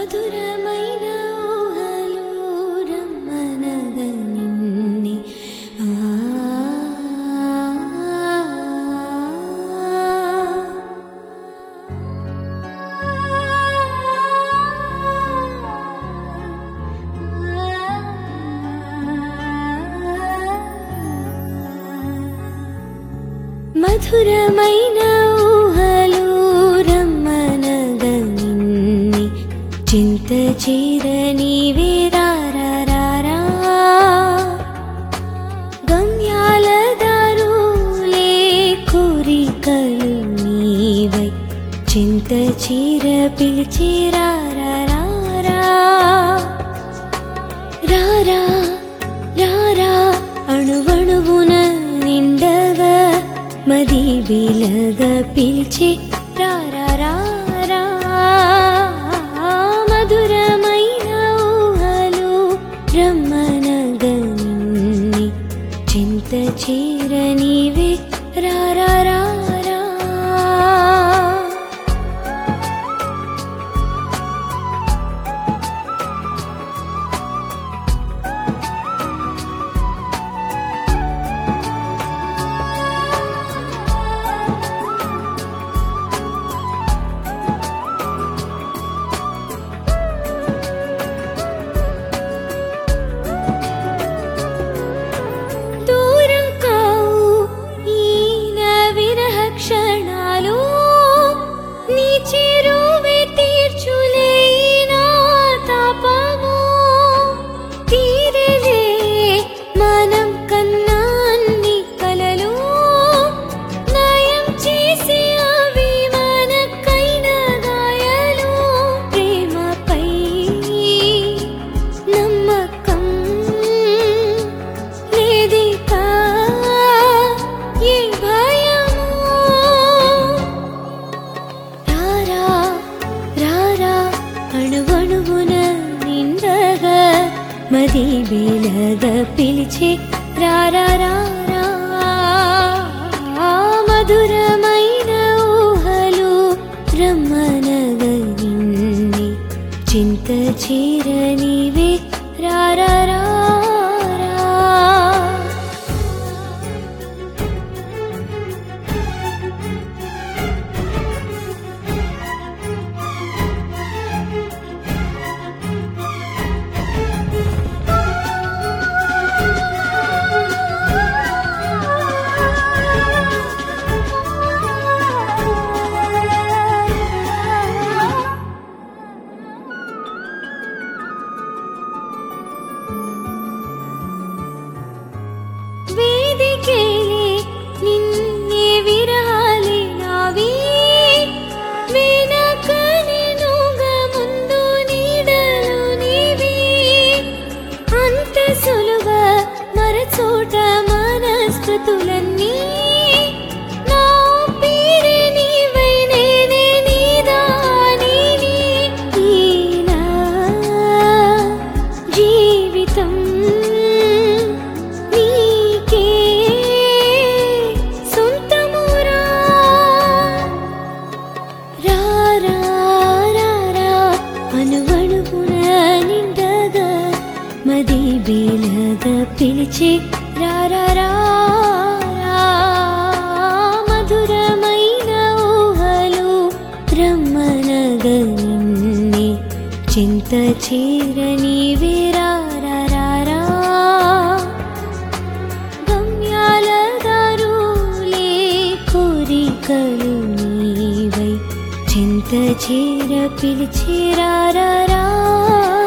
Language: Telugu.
మధురమైన ఊహలు రమ్మనగ నిన్నే ఆ మధురమైన ఊహలు రమ్మనగ నిన్నే చింత చీర నీవే రారారా గమ్యాల దారులే కోరికలు నీవై చింత చీర పిలిచి రారారా రారా రారా అణువణువున నిండగ మది బిలగ పిలిచి రారా మధురమైన ఊహలు రమ్మనగ నిన్నే చింత చీర నీవే రారా దూరం కావు ఈ నా విరహ క్షణాలు నీ చిరువే తీర్చులే నా తాపము తీరలే మనం కన్నా అన్ని కలలు నయం చేసి అవి మనకైన గాయాలు ప్రేమపై నమ్మకం లేదికా ఏ భయము రారా రారా అణువణువున నిండగా మది బీలగ పిలిచి రారా రారా మధురమైన ఊహలు రమ్మనగ నిన్నే చింత చీర నీవే రారా వేదికేలే నిన్నే విరహాలి నావి వెనక నేనుగా ముందు నీడలు నీవి అంత సులువ మరచోట మనస్కృతులన్నీ నా పీరే నీవై నేనే నీదానిని ఈనా జీవితం నీకే సొంతమురా రారా రారా అనువణువున నిండగా మది బీలగ పిలిచి రారా మధురమైన ఊహలు రమ్మనగ నిన్నే చింత చీర నీవే రారా గమ్యాల దారులే కోరికలు నీవై చింత చీర పిలిచి రారా